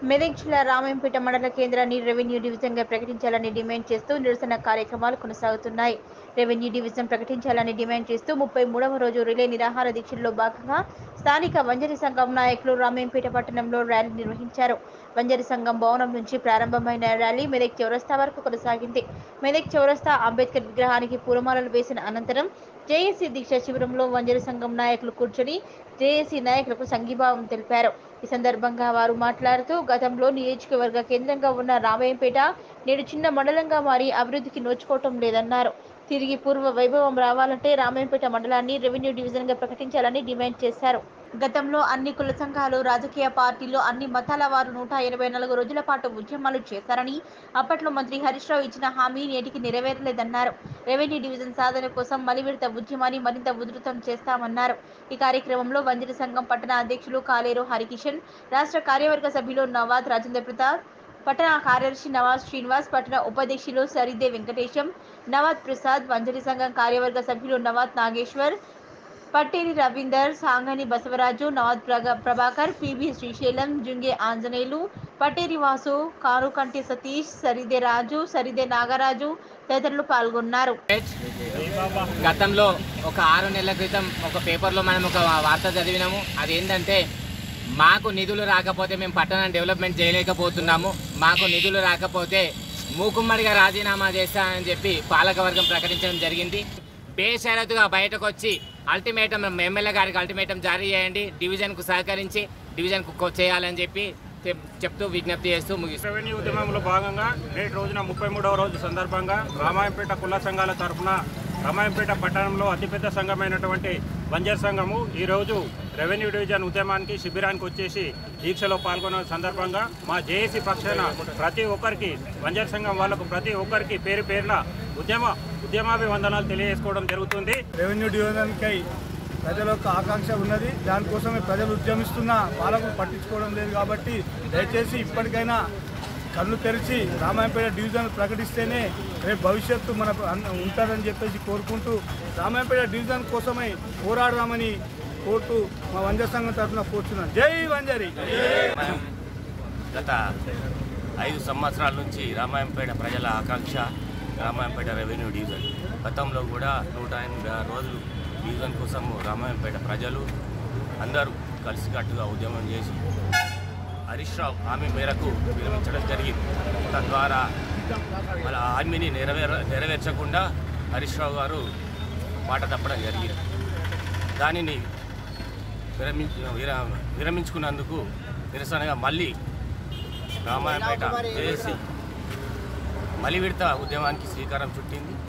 మెదక్ జిల్లా రామాయంపేట మండల కేంద్రాన్ని రెవెన్యూ డివిజన్గా ప్రకటించాలని డిమాండ్ చేస్తూ నిరసన కార్యక్రమాలు కొనసాగుతున్నాయి రెవెన్యూ డివిజన్ ప్రకటించాలని డిమాండ్ చేస్తూ ముప్పై మూడవ రోజు రిలే నిరాహార దీక్షల్లో భాగంగా స్థానిక వంజరి సంఘం నాయకులు రామాయంపేట పట్టణంలో ర్యాలీ నిర్వహించారు వంజరి సంఘం భవనం నుంచి ప్రారంభమైన ర్యాలీ మెదక్ చౌరస్తా వరకు కొనసాగింది మెదక్ చౌరస్తా అంబేద్కర్ విగ్రహానికి పూలమాలలు వేసిన అనంతరం జేఏసీ దీక్ష శిబిరంలో వంజరి సంఘం నాయకులు కూర్చొని జేఏసీ నాయకులకు సంఘీభావం తెలిపారు ఈ సందర్భంగా వారు మాట్లాడుతూ గతంలో నియోజకవర్గ కేంద్రంగా ఉన్న రామయ్యంపేట నేడు చిన్న మండలంగా మారి అభివృద్ధికి నోచుకోవటం లేదన్నారు తిరిగి పూర్వ వైభవం రావాలంటే రామాయంపేట మండలాన్ని రెవెన్యూ డివిజన్గా ప్రకటించాలని డిమాండ్ చేశారు గతంలో అన్ని కుల సంఘాలు రాజకీయ పార్టీలు అన్ని మతాల వారు నూట ఎనభై నాలుగు రోజుల పాటు ఉద్యమాలు చేశారని అప్పట్లో మంత్రి హరీష్ రావు ఇచ్చిన హామీ నేటికి నెరవేరలేదన్నారు రెవెన్యూ డివిజన్ సాధన కోసం మలి విడత ఉద్యమాన్ని మరింత ఉధృతం చేస్తామన్నారు ఈ కార్యక్రమంలో వంజరి సంఘం పట్టణ అధ్యక్షులు కాలేరు హరికిషన్ రాష్ట్ర కార్యవర్గ సభ్యులు నవాద్ రాజేంద్ర ప్రతాప్ పట్టణ కార్యదర్శి నవాజ్ శ్రీనివాస్ పట్టణ ఉపాధ్యక్షులు సరిదే వెంకటేశం నవాద్ ప్రసాద్ వంజరి సంఘం కార్యవర్గ సభ్యులు నవాద్ నాగేశ్వర్ పట్టేరి రవీందర్ సాంగని బసవరాజు నవాద్ ప్రగ ప్రభాకర్ పిబి శ్రీశైలం జుంగే ఆంజనేయులు పట్టేరి వాసు కారుకంటి సతీష్ సరిదే రాజు సరిదే నాగరాజు తదితరులు పాల్గొన్నారు గతంలో ఒక ఆరు నెలల క్రితం ఒక పేపర్లో మనం ఒక వార్త చదివినాము అదేంటంటే మాకు నిధులు రాకపోతే మేము పట్టణాన్ని డెవలప్మెంట్ చేయలేకపోతున్నాము మాకు నిధులు రాకపోతే మూకుమ్మడిగా రాజీనామా చేస్తానని చెప్పి పాలకవర్గం ప్రకటించడం జరిగింది బేషరతుగా బయటకు వచ్చి అల్టిమేటం ఎమ్మెల్యే గారికి అల్టిమేటం జారీ చేయండి డివిజన్కు సహకరించి డివిజన్కు కొ- చేయాలని చెప్పి చెప్- చెప్తూ విజ్ఞప్తి చేస్తూ ముగిస్తాం రెవెన్యూ ఉద్యమంలో భాగంగా నేటి రోజున ముప్పై మూడవ రోజు సందర్భంగా రామాయంపేట కుల సంఘాల తరఫున రామాయంపేట పట్టణంలో అతిపెద్ద సంఘమైనటువంటి బంజర్ సంఘము ఈరోజు రెవెన్యూ డివిజన్ ఉద్యమానికి శిబిరానికి వచ్చేసి దీక్షలో పాల్గొన్న సందర్భంగా మా జేఏసీ పక్షాన ప్రతి ఒక్కరికి బంజర్ సంఘం వాళ్ళకు ప్రతి ఒక్కరికి పేరు పేరున ఉద్యమ ఉద్యమాభివందనాలు తెలియజేసుకోవడం జరుగుతుంది రెవెన్యూ డివిజన్కై ప్రజల యొక్క ఆకాంక్ష ఉన్నది దానికోసమే ప్రజలు ఉద్యమిస్తున్న పాలకులు పట్టించుకోవడం లేదు కాబట్టి దయచేసి ఇప్పటికైనా కళ్ళు తెరిచి రామాయంపేట డివిజన్ ప్రకటిస్తేనే రేపు భవిష్యత్తు మన అన్న- ఉంటుందని చెప్పేసి కోరుకుంటూ రామాయంపేట డివిజన్ కోసమై పోరాడదామని కోరుతూ మా వంజ సంఘం తరఫున కోరుతున్నాను జై వంజరి మనం గత ఐదు సంవత్సరాల నుంచి రామాయంపేట ప్రజల ఆకాంక్ష రామాయంపేట రెవెన్యూ డివిజన్ గతంలో కూడా నూట ఎనభై ఆరు రోజులు డివిజన్ కోసం రామాయంపేట ప్రజలు అందరూ కలిసికట్టుగా ఉద్యమం చేసి హరీష్ రావు హామీ మేరకు విరమించడం జరిగింది తద్వారా వాళ్ళ హామీని నెరవేర నెరవేర్చకుండా హరీష్ రావు గారు మాట తప్పడం జరిగింది దానిని విరమించ విర- విరమించుకున్నందుకు నిరసనగా మళ్ళీ రామాయణపేట చేసి మలి విడత ఉద్యమానికి శ్రీకారం చుట్టింది